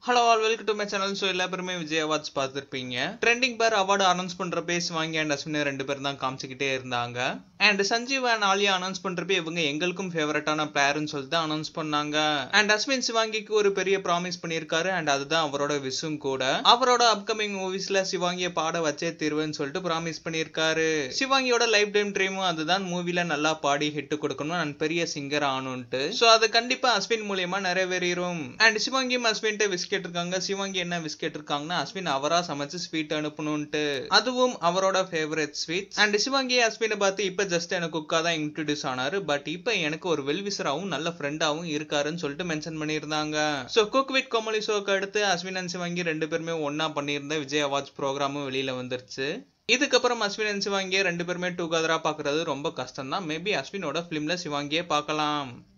hello all welcome to my channel so எல்லா பேருமே Vijay awards பார்த்துருப்பீங்க ட்ரெண்டிங் பேர் அவார்டு அனௌன்ஸ் பண்ற பேஸ் வாங்கி அண்ட் அஸ்வினி ரெண்டு பேரும் தான் காமிச்சிக்கிட்டே இருந்தாங்க and Sanjeev and Aaliya announce பண்றப்ப இவங்க எங்களுக்கும் ஃபேவரட்டான பிளேயர்னு சொல்லிட்டு அனௌன்ஸ் பண்ணாங்க அண்ட் அஸ்வின் சிவாங்கிக்கு ஒரு பெரிய ப்ராமிஸ் பண்ணியிருக்காரு அண்ட் அதுதான் அவரோட விஷும் கூட அவரோட அப்கமிங் மூவிஸ்ல சிவாங்கியை பாட வச்சே தீர்வுன்னு சொல்லிட்டு ப்ராமிஸ் பண்ணியிருக்காரு சிவாங்கியோட லைஃப் டைம் ட்ரீமும் அதுதான் மூவில நல்லா பாடி ஹிட் கொடுக்கணும் அண்ட் பெரிய சிங்கர் ஆகணும்ட்டு ஸோ அது கண்டிப்பா அஸ்வின் மூலியமா நிறைவேறிடும் அண்ட் சிவாங்கியும் அஸ்வின்ட்டு விஸ் கேட்டிருக்காங்க சிவாங்கி என்ன விஸ் கேட்டிருக்காங்கன்னா அஸ்வின் அவரா சமைச்சு ஸ்வீட் அனுப்பணும்ட்டு அதுவும் அவரோட ஃபேவரட் ஸ்வீட் அண்ட் சிவாங்கி அஸ்வினை பார்த்து இப்ப ஜஸ்ட் எனக்கு குக்கா தான் இன்ட்ரடியூஸ் ஆனாரு பட் இப்ப எனக்கு ஒரு வெல்விசராவும் நல்ல ஃப்ரெண்டாவும் இருக்காருன்னு சொல்லிட்டு மென்ஷன் பண்ணியிருந்தாங்க ஸோ குக் வித் கோமலி ஷோக்கு அடுத்து அஸ்வின் அண்ட் சிவாங்கி ரெண்டு பேருமே ஒன்னா பண்ணியிருந்த விஜய் அவார்ட்ஸ் ப்ரோக்ராமும் வெளியில வந்துருச்சு இதுக்கப்புறம் அஸ்வின் அண்ட் சிவாங்கியை ரெண்டு பேருமே டுகெதரா பாக்குறது ரொம்ப கஷ்டம் தான் மேபி அஸ்வினோட ஃபிலிம்ல சிவாங்கியே பார்க்கலாம்